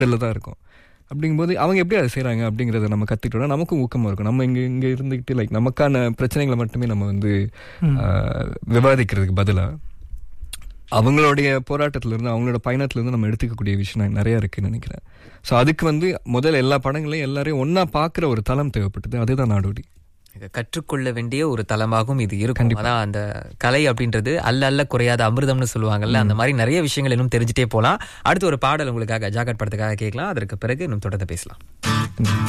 இதில் தான் இருக்கும் அப்படிங்கும்போது அவங்க எப்படி அதை செய்கிறாங்க அப்படிங்கிறத நம்ம கற்றுக்கிட்டோம்னா நமக்கும் ஊக்கமாக இருக்கும் நம்ம இங்கே இங்கே இருந்துக்கிட்டு லைக் நமக்கான பிரச்சனைகளை மட்டுமே நம்ம வந்து ஆஹ், விவாதிக்கிறதுக்கு பதிலாக அவங்களுடைய போராட்டத்துல இருந்து அவங்களோட பயணத்துல இருந்து நம்ம எடுத்துக்கக்கூடிய விஷயம் நிறைய இருக்குன்னு நினைக்கிறேன் ஸோ அதுக்கு வந்து முதல்ல எல்லா படங்களையும் எல்லாரையும் ஒண்ணா பார்க்குற ஒரு தளம் தேவைப்பட்டது அதுதான் நாடோடி இதை கற்றுக்கொள்ள வேண்டிய ஒரு தளமாகவும் இது இருக்கும் அதான் அந்த கலை அப்படின்றது அல்ல அல்ல குறையாத அமிர்தம்னு சொல்லுவாங்கல்ல அந்த மாதிரி நிறைய விஷயங்கள் இன்னும் தெரிஞ்சுட்டே போலாம் அடுத்து ஒரு பாடல் உங்களுக்காக ஜாக்கெட் படத்துக்காக கேட்கலாம் அதற்கு பிறகு இன்னும் தொடர்ந்து பேசலாம்